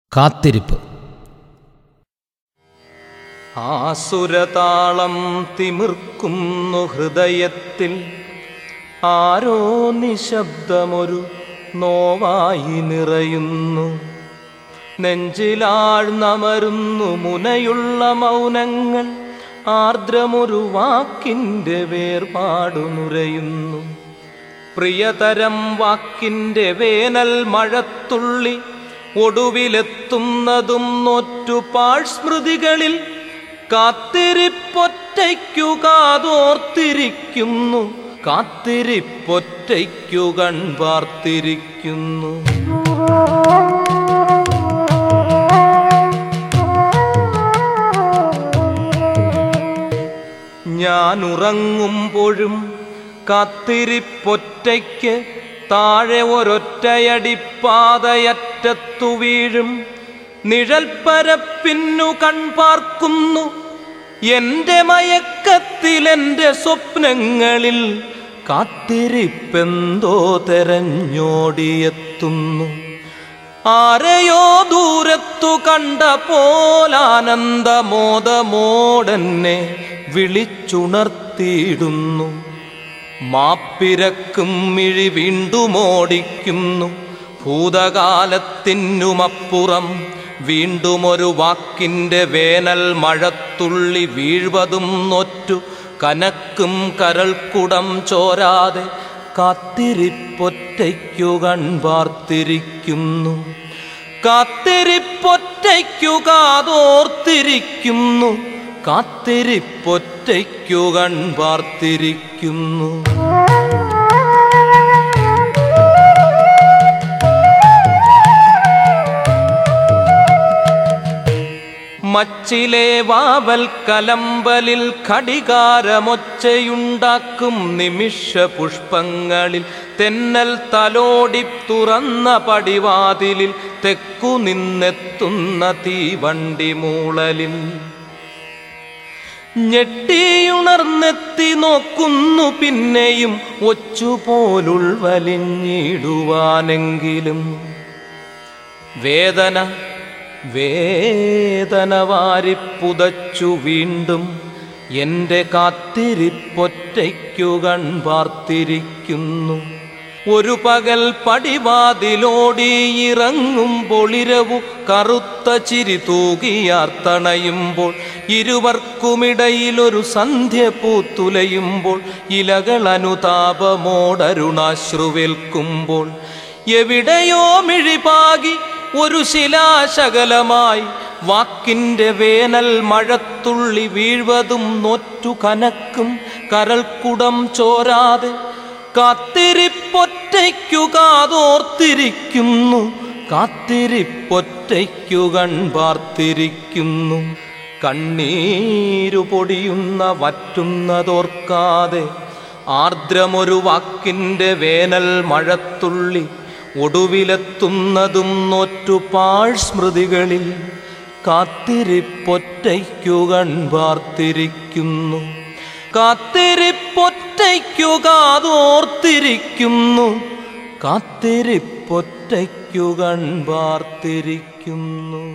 കാത്തിരിപ്പ് ആസുരതാളം തിമിർക്കുന്നു ഹൃദയത്തിൽ ആരോ നിശബ്ദമൊരു നോവായി നിറയുന്നു നെഞ്ചിലാഴ്ന്നമരുന്നു മുനയുള്ള മൗനങ്ങൾ ആർദ്രമൊരു വാക്കിൻ്റെ വേർപാടു നുരയുന്നു പ്രിയതരം വാക്കിൻ്റെ വേനൽ മഴത്തുള്ളി ഒടുവിലെത്തുന്നതും നോറ്റുപാഴ് സ്മൃതികളിൽ കാത്തിരിപ്പൊറ്റയ്ക്കു കാതോർത്തിരിക്കുന്നു കാത്തിരിപ്പൊറ്റയ്ക്കു കൺപാർത്തിരിക്കുന്നു ഞാൻ ഉറങ്ങുമ്പോഴും കാത്തിരിപ്പൊറ്റയ്ക്ക് താഴെ ഒരൊറ്റയടിപ്പാതയറ്റത്തു വീഴും നിഴൽപ്പരപ്പിന്നു കൺപാർക്കുന്നു എന്റെ മയക്കത്തിൽ എന്റെ സ്വപ്നങ്ങളിൽ കാത്തിരിപ്പെന്തോ തെരഞ്ഞോടിയെത്തുന്നു ആരെയോ ദൂരത്തു കണ്ട പോലാനന്ദമോദമോടെന്നെ വിളിച്ചുണർത്തിയിടുന്നു മാപ്പിരക്കും മിഴി വീണ്ടുമോടിക്കുന്നു ഭൂതകാലത്തിനുമപ്പുറം വീണ്ടുമൊരു വാക്കിൻ്റെ വേനൽ മഴത്തുള്ളി വീഴ്വതും നൊറ്റു കനക്കും കരൾക്കുടം ചോരാതെ കാത്തിരിപ്പൊറ്റയ്ക്കു കൺപാർത്തിരിക്കുന്നു കാത്തിരിപ്പൊറ്റയ്ക്കു കാതോർത്തിരിക്കുന്നു കാത്തിരിപ്പൊറ്റയ്ക്കു കൺപാർത്തിരിക്കുന്നു മച്ചിലെ വാവൽ കലമ്പലിൽ ഘടികാരമൊച്ചയുണ്ടാക്കും നിമിഷ പുഷ്പങ്ങളിൽ തെന്നൽ തലോടി തുറന്ന പടിവാതിലിൽ തെക്കു നിന്നെത്തുന്ന തീവണ്ടി മൂളലിൽ ഞെട്ടിയുണർന്നെത്തി നോക്കുന്നു പിന്നെയും ഒച്ചുപോലുൾ വലിഞ്ഞിടുവാനെങ്കിലും വേദന വേദന വാരിപ്പുതച്ചു വീണ്ടും എൻ്റെ കാത്തിരിപ്പൊറ്റയ്ക്കു കൺപാർത്തിരിക്കുന്നു ഒരു പകൽ പടിവാതിലോടിയിറങ്ങുമ്പോൾ ഇരവു കറുത്ത ചിരി തൂകിയാർത്തണയുമ്പോൾ ഇരുവർക്കുമിടയിലൊരു സന്ധ്യ പൂത്തുലയുമ്പോൾ ഇലകൾ അനുതാപമോടരുണാശ്രുവേൽക്കുമ്പോൾ എവിടെയോ മിഴിപാകി ഒരു ശിലാശകലമായി വാക്കിൻ്റെ വേനൽ മഴത്തുള്ളി വീഴ്വതും നോറ്റു കനക്കും കരൾക്കുടം ചോരാതെ കാത്തിരിപ്പൊറ്റയ്ക്കു കാതോർത്തിരിക്കുന്നു കാത്തിരിപ്പൊറ്റയ്ക്കു കൺപാർത്തിരിക്കുന്നു കണ്ണീരു പൊടിയുന്ന വറ്റുന്നതോർക്കാതെ ആർദ്രമൊരു വാക്കിൻ്റെ വേനൽ മഴത്തുള്ളി ഒടുവിലെത്തുന്നതും നോറ്റുപാഴ് സ്മൃതികളിൽ കാത്തിരിപ്പൊറ്റയ്ക്കു കൺപാർത്തിരിക്കുന്നു കാത്തിരിപ്പൊറ്റയ്ക്കു കാതോർത്തിരിക്കുന്നു കാത്തിരിപ്പൊറ്റയ്ക്കു കൺപാർത്തിരിക്കുന്നു